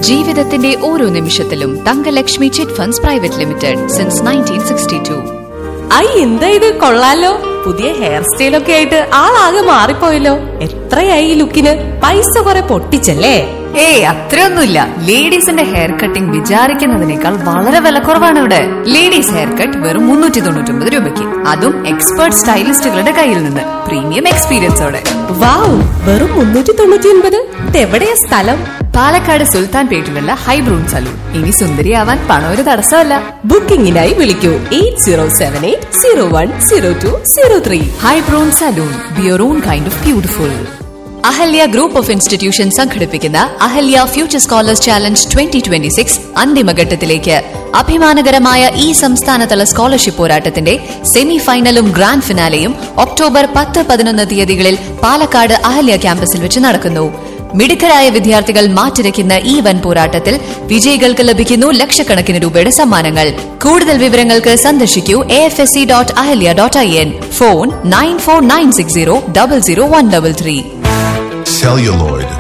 ജീവിതത്തിന്റെ ഓരോ നിമിഷത്തിലും Thangalakshmi chit funds private limited since nineteen sixty two ഐ എന്താ ഇത് കൊള്ളാലോ പുതിയ ഹെയർ സ്റ്റൈലൊക്കെ ആയിട്ട് ആളാകെ മാറിപ്പോയല്ലോ എത്രയായി ഈ ലുക്കിന് പൈസ കുറെ പൊട്ടിച്ചല്ലേ ഏയ് അത്രയൊന്നുമില്ല ലേഡീസിന്റെ ഹെയർ കട്ടിംഗ് വിചാരിക്കുന്നതിനേക്കാൾ വളരെ വിലക്കുറവാണ് ഇവിടെ ലേഡീസ് ഹെയർ കട്ട് വെറും മുന്നൂറ്റി തൊണ്ണൂറ്റി ഒമ്പത് രൂപയ്ക്ക് അതും എക്സ്പേർട്ട് സ്റ്റൈലിസ്റ്റുകളുടെ കയ്യിൽ നിന്ന് പ്രീമിയം എക്സ്പീരിയൻസോടെ വാവ് വെറും മുന്നൂറ്റി തൊണ്ണൂറ്റി ഒൻപത് ഇതെവിടെയാ സ്ഥലം പാലക്കാട് സുൽത്താൻ പേട്ടിലുള്ള ഹൈബ്രൂൺ സലൂൺ ഇനി സുന്ദരിയാവാൻ പണം ഒരു തടസ്സമല്ല ബുക്കിംഗിനായി വിളിക്കൂ eight zero seven eight zero one zero two zero three ഹൈബ്രൂൺ salon beer on kind of beautiful Ahalia group of institution സംഘടിപ്പിക്കുന്ന Ahalia future scholars challenge twenty twenty six അന്തിമഘട്ടത്തിലേക്ക് അഭിമാനകരമായ ഈ സംസ്ഥാനതല സ്കോളർഷിപ്പ് പോരാട്ടത്തിന്റെ സെമി ഫൈനലും ഗ്രാൻഡ് ഫിനാലെയും ഒക്ടോബർ പത്ത് പതിനൊന്ന് തീയതികളിൽ പാലക്കാട് അഹല്യ ക്യാമ്പസിൽ വെച്ച് നടക്കുന്നു മിടുക്കരായ വിദ്യാർത്ഥികൾ മാറ്റിരയ്ക്കുന്ന ഈ വൻ പോരാട്ടത്തിൽ വിജയികൾക്ക് ലഭിക്കുന്നു ലക്ഷക്കണക്കിന് രൂപയുടെ സമ്മാനങ്ങൾ കൂടുതൽ വിവരങ്ങൾക്ക് സന്ദർശിക്കൂ A F S C dot Ahalia dot I N phone nine four nine six zero double zero one double three celluloid,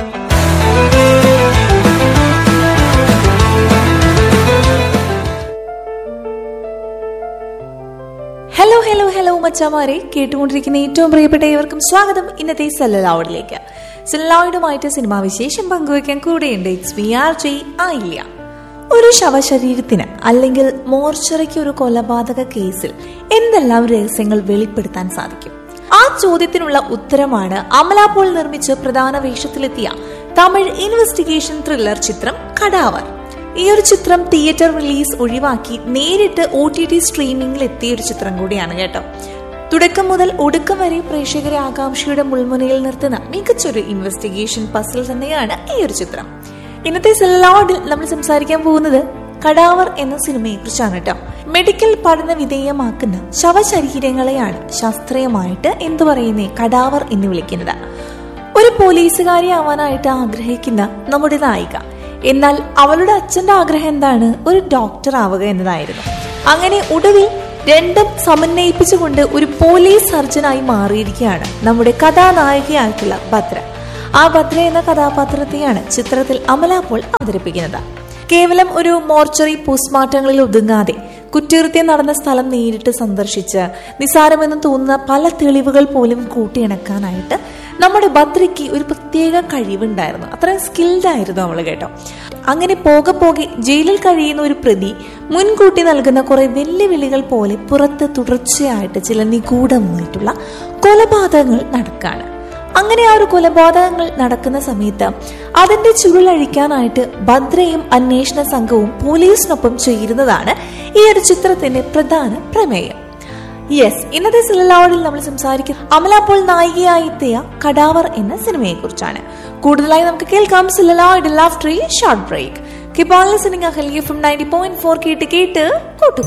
hello hello hello മച്ചാമാരെ കേട്ടുകൊണ്ടിരിക്കുന്ന ഏറ്റവും പ്രിയപ്പെട്ട ഏവർക്കും സ്വാഗതം ഇന്നത്തെ സെല്ലലൗഡിലേക്ക് സെല്ലലൗഡുമായിട്ട് സിനിമാ വിശേഷം പങ്കുവയ്ക്കാൻ കൂടെയുണ്ട് ഇറ്റ്സ് വി ആർ ജെ ആയില്ല ഒരു ശവശരീരത്തിന് അല്ലെങ്കിൽ മോർച്ചറിക്ക് ഒരു കൊലപാതക കേസിൽ എന്തെല്ലാം രഹസ്യങ്ങൾ വെളിപ്പെടുത്താൻ സാധിക്കും ആ ചോദ്യത്തിനുള്ള ഉത്തരമാണ് അമല പോൾ നിർമ്മിച്ച് പ്രധാന വേഷത്തിലെത്തിയ തമിഴ് ഇൻവെസ്റ്റിഗേഷൻ ത്രില്ലർ ചിത്രം കടാവർ ഈ ഒരു ചിത്രം തിയേറ്റർ റിലീസ് ഒഴിവാക്കി നേരിട്ട് ഒ ടി ടി സ്ട്രീമിംഗിൽ എത്തിയ ഒരു ചിത്രം കൂടിയാണ് കേട്ടോ തുടക്കം മുതൽ ഒടുക്കം വരെ പ്രേക്ഷകരെ ആകാംക്ഷയുടെ മുൾമുനയിൽ നിർത്തുന്ന മികച്ചൊരു ഇൻവെസ്റ്റിഗേഷൻ പസിൽ തന്നെയാണ് ഈ ഒരു ചിത്രം ഇന്നത്തെ സെല്ലോഡിൽ നമ്മൾ സംസാരിക്കാൻ പോകുന്നത് കടാവർ എന്ന സിനിമയെ കുറിച്ചാണ് കേട്ടോ മെഡിക്കൽ പഠന വിധേയമാക്കുന്ന ശവശരീരങ്ങളെയാണ് ശാസ്ത്രീയമായിട്ട് എന്തു പറയുന്നേ കടാവർ എന്ന് വിളിക്കുന്നത് ഒരു പോലീസുകാരി ആവാനായിട്ട് ആഗ്രഹിക്കുന്ന നമ്മുടെ നായിക എന്നാൽ അവളുടെ അച്ഛന്റെ ആഗ്രഹം എന്താണ് ഒരു ഡോക്ടർ ആവുക എന്നതായിരുന്നു അങ്ങനെ ഒടുവിൽ രണ്ടും സമന്വയിപ്പിച്ചുകൊണ്ട് ഒരു പോലീസ് സർജനായി മാറിയിരിക്കുകയാണ് നമ്മുടെ കഥാനായികയായിട്ടുള്ള ഭദ്ര ആ ഭദ്ര എന്ന കഥാപാത്രത്തെയാണ് ചിത്രത്തിൽ അമല പോൾ അവതരിപ്പിക്കുന്നത് കേവലം ഒരു മോർച്ചറി പോസ്റ്റ്മോർട്ടങ്ങളിൽ ഒതുങ്ങാതെ കുറ്റകൃത്യം നടന്ന സ്ഥലം നേരിട്ട് സന്ദർശിച്ച് നിസാരമെന്ന് തോന്നുന്ന പല തെളിവുകൾ പോലും കൂട്ടിയിണക്കാനായിട്ട് നമ്മുടെ ഭദ്രയ്ക്ക് ഒരു പ്രത്യേക കഴിവുണ്ടായിരുന്നു അത്രയും സ്കിൽഡ് ആയിരുന്നു അവൾ കേട്ടോ അങ്ങനെ പോകെ പോകെ ജയിലിൽ കഴിയുന്ന ഒരു പ്രതി മുൻകൂട്ടി നൽകുന്ന കുറെ വെല്ലുവിളികൾ പോലെ പുറത്ത് തുടർച്ചയായിട്ട് ചില നിഗൂഢമായിട്ടുള്ള കൊലപാതകങ്ങൾ നടക്കാണ് അങ്ങനെ ആ ഒരു കൊലപാതകങ്ങൾ നടക്കുന്ന സമയത്ത് അതിന്റെ ചുരുളഴിക്കാനായിട്ട് ഭദ്രയും അന്വേഷണ സംഘവും പോലീസിനൊപ്പം ചേരുന്നതാണ് ഈ ഒരു ചിത്രത്തിന്റെ പ്രധാന പ്രമേയം യെസ് ഇന്നത്തെ സിലലാവഡിൽ നമ്മൾ സംസാരിക്കുന്നത് അമല പോൾ നായികയായി എത്തിയ കടാവർ എന്ന സിനിമയെ കുറിച്ചാണ് കൂടുതലായി നമുക്ക് കേൾക്കാം സിലലാവഡിൽ after short break keep on listening Ahalia from ninety point four കേട്ട് കേട്ട് കൂട്ടുക